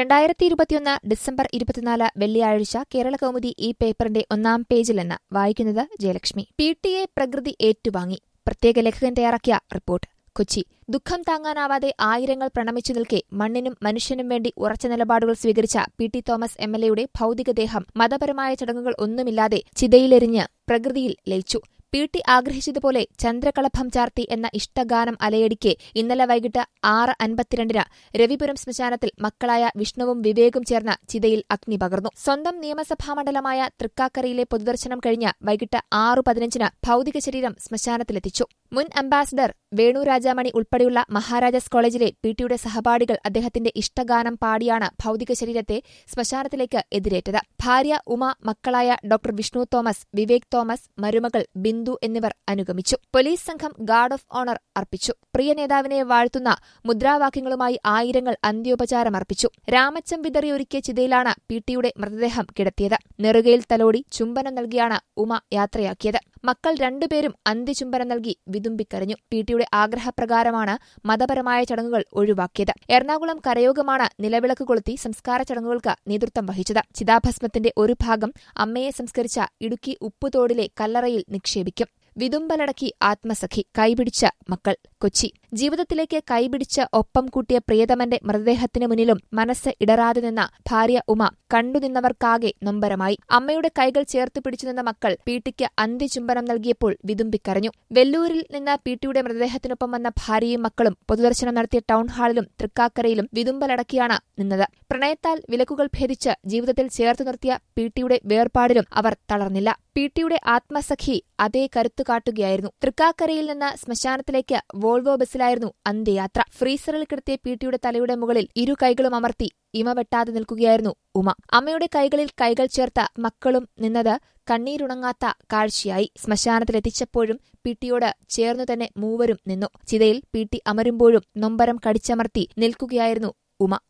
രണ്ടായിരത്തി ഇരുപത്തിയൊന്ന് ഡിസംബർ ഇരുപത്തിനാല് വെള്ളിയാഴ്ച കേരള കൗമുദി ഈ പേപ്പറിന്റെ ഒന്നാം പേജിലെന്ന് വായിക്കുന്നത് ജയലക്ഷ്മി പി ടി എ പ്രകൃതി ഏറ്റുവാങ്ങി പ്രത്യേക ലേഖകൻ തയ്യാറാക്കിയ റിപ്പോർട്ട് കൊച്ചി ദുഃഖം താങ്ങാനാവാതെ ആയിരങ്ങൾ പ്രണമിച്ചു നിൽക്കെ മണ്ണിനും മനുഷ്യനും വേണ്ടി ഉറച്ച നിലപാടുകൾ സ്വീകരിച്ച P T Thomas M L എയുടെ ഭൌതികദേഹം മതപരമായ ചടങ്ങുകൾ ഒന്നുമില്ലാതെ ചിതയിലെറിഞ്ഞ് പ്രകൃതിയിൽ ലയിച്ചു പി ടി ആഗ്രഹിച്ചതുപോലെ ചന്ദ്രകളഭം ചാർത്തി എന്ന ഇഷ്ടഗാനം അലയടിക്കെ ഇന്നലെ വൈകിട്ട് ആറ് അൻപത്തിരണ്ടിന് രവിപുരം ശ്മശാനത്തിൽ മക്കളായ വിഷ്ണുവും വിവേകും ചേർന്ന് ചിതയിൽ അഗ്നി പകർന്നു സ്വന്തം നിയമസഭാ മണ്ഡലമായ തൃക്കാക്കരയിലെ പൊതുദർശനം കഴിഞ്ഞ് വൈകിട്ട് ആറു പതിനഞ്ചിന് ഭൌതിക ശരീരം ശ്മശാനത്തിലെത്തിച്ചു മുൻ അംബാസഡർ വേണു രാജാമണി ഉൾപ്പെടെയുള്ള മഹാരാജാസ് കോളേജിലെ പി ടിയുടെ സഹപാഠികൾ അദ്ദേഹത്തിന്റെ ഇഷ്ടഗാനം പാടിയാണ് ഭൌതിക ശരീരത്തെ ശ്മശാനത്തിലേക്ക് എതിരേറ്റത് ഭാര്യ ഉമ മക്കളായ ഡോക്ടർ വിഷ്ണു തോമസ് വിവേക് തോമസ് മരുമകൾ ബിന്ദു എന്നിവർ അനുഗമിച്ചു പോലീസ് സംഘം ഗാർഡ് ഓഫ് ഓണർ അർപ്പിച്ചു പ്രിയ നേതാവിനെ വാഴ്ത്തുന്ന മുദ്രാവാക്യങ്ങളുമായി ആയിരങ്ങൾ അന്ത്യോപചാരം അർപ്പിച്ചു രാമച്ചം വിതറിയൊരുക്കിയ ചിതയിലാണ് പി ടിയുടെ മൃതദേഹം കിടത്തിയത് നെറുകയിൽ തലോടി ചുംബനം നൽകിയാണ് ഉമ യാത്രയാക്കിയത് മക്കൾ രണ്ടുപേരും അന്ത്യചുംബനം നൽകി വിതുമ്പിക്കരഞ്ഞു പി ടിയുടെ ആഗ്രഹപ്രകാരമാണ് മതപരമായ ചടങ്ങുകൾ ഒഴിവാക്കിയത് എറണാകുളം കരയോഗമാണ് നിലവിളക്ക് കൊളുത്തി സംസ്കാര ചടങ്ങുകൾക്ക് നേതൃത്വം വഹിച്ചത് ചിതാഭസ്മത്തിന്റെ ഒരു ഭാഗം അമ്മയെ സംസ്കരിച്ച ഇടുക്കി ഉപ്പുതോടിലെ കല്ലറയിൽ നിക്ഷേപിക്കും വിതുമ്പലടക്കി ആത്മസഖി കൈപിടിച്ച മക്കൾ കൊച്ചി ജീവിതത്തിലേക്ക് കൈപിടിച്ച് ഒപ്പം കൂട്ടിയ പ്രിയതമന്റെ മൃതദേഹത്തിന് മുന്നിലും മനസ്സ് ഇടറാതെ നിന്ന ഭാര്യ ഉമ കണ്ടുനിന്നവർക്കാകെ നൊമ്പരമായി അമ്മയുടെ കൈകൾ ചേർത്ത് പിടിച്ചു നിന്ന മക്കൾ പീട്ടിക്ക് അന്ത്യചുംബനം നൽകിയപ്പോൾ വിതുമ്പിക്കരഞ്ഞു വെല്ലൂരിൽ നിന്ന് പീട്ടിയുടെ മൃതദേഹത്തിനൊപ്പം വന്ന ഭാര്യയും മക്കളും പൊതുദർശനം നടത്തിയ ടൗൺഹാളിലും തൃക്കാക്കരയിലും വിതുമ്പലടക്കിയാണ് നിന്നത് പ്രണയത്താൽ വിലക്കുകൾ ഭേദിച്ച് ജീവിതത്തിൽ ചേർത്തു നിർത്തിയ പീട്ടിയുടെ വേർപാടിലും അവർ തളർന്നില്ല പീട്ടിയുടെ ആത്മസഖി അതേ കരുത്തു കാട്ടുകയായിരുന്നു തൃക്കാക്കരയിൽ നിന്ന് ശ്മശാനത്തിലേക്ക് വോൾവോ ബസ്സിലായിരുന്നു അന്ത്യയാത്ര ഫ്രീസറിൽ കിടത്തിയ പീട്ടിയുടെ തലയുടെ മുകളിൽ ഇരു കൈകളും അമർത്തി ഇമ വെട്ടാതെ നിൽക്കുകയായിരുന്നു ഉമ അമ്മയുടെ കൈകളിൽ കൈകൾ ചേർത്ത മക്കളും നിന്നത് കണ്ണീരുണങ്ങാത്ത കാഴ്ചയായി ശ്മശാനത്തിലെത്തിച്ചപ്പോഴും പിട്ടിയോട് ചേർന്നു തന്നെ മൂവരും നിന്നു ചിതയിൽ പീട്ടി അമരുമ്പോഴും നൊമ്പരം കടിച്ചമർത്തി നിൽക്കുകയായിരുന്നു ഉമ